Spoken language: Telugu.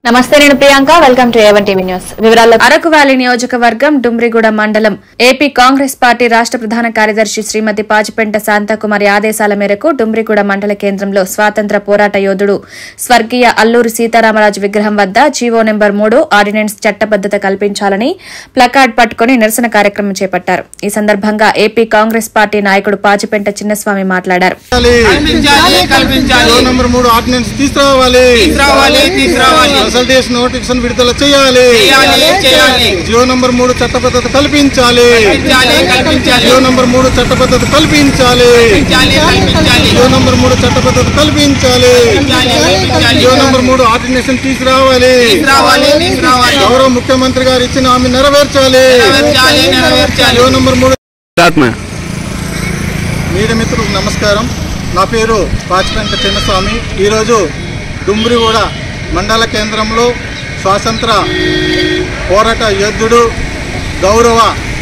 నమస్తే నేను Priyanka welcome to A one TV news వివరాల్లో అరకు వ్యాలీ నియోజకవర్గం డుమ్రిగూడ మండలం ఏపీ కాంగ్రెస్ పార్టీ రాష్ట్ర ప్రధాన కార్యదర్శి శ్రీమతి పాచిపెంట శాంతకుమారి ఆదేశాల మేరకు డుమ్రిగూడ మండల కేంద్రంలో స్వాతంత్ర పోరాట యోధుడు స్వర్గీయ అల్లూరి సీతారామరాజు విగ్రహం వద్ద జీవో నెంబర్ మూడు ఆర్డినెన్స్ చట్టబద్దత కల్పించాలని ప్లకార్డ్ పట్టుకుని నిరసన కార్యక్రమం చేపట్టారు ఈ సందర్భంగా ఏపీ కాంగ్రెస్ పార్టీ నాయకుడు పాచిపెంట చిన్నస్వామి మాట్లాడారు కల్పించాలి కల్పించాలి జీవో నెంబర్ మూడు ఆర్డినెన్స్ తీసుకురావాలి తీసుకురావాలి తీసుకురావాలి కన్సల్టేషన్ నోటిఫికేషన్ విడుదల చేయాలి చేయాలి చేయాలి జియో నంబర్ మూడు చట్టబద్ధత కల్పించాలి కల్పించాలి కల్పించాలి జియో నంబర్ మూడు చట్టబద్ధత కల్పించాలి కల్పించాలి కల్పించాలి జియో నంబర్ మూడు చట్టబద్ధత కల్పించాలి కల్పించాలి జియో నంబర్ మూడు ఆర్డినేషన్ తీసుకురావాలి తీసుకురావాలి తీసుకురావాలి గౌరవ ముఖ్యమంత్రి గారు ఇచ్చిన హామీ నెరవేర్చాలి నెరవేర్చాలి నెరవేర్చాలి జియో నంబర్ మూడు మీడియా మిత్రులకు నమస్కారం నా పేరు పాచిపెంట చిన్నస్వామి ఈరోజు డుమ్రిగూడ మండల కేంద్రంలో స్వాతంత్ర పోరాట యోధుడు గౌరవ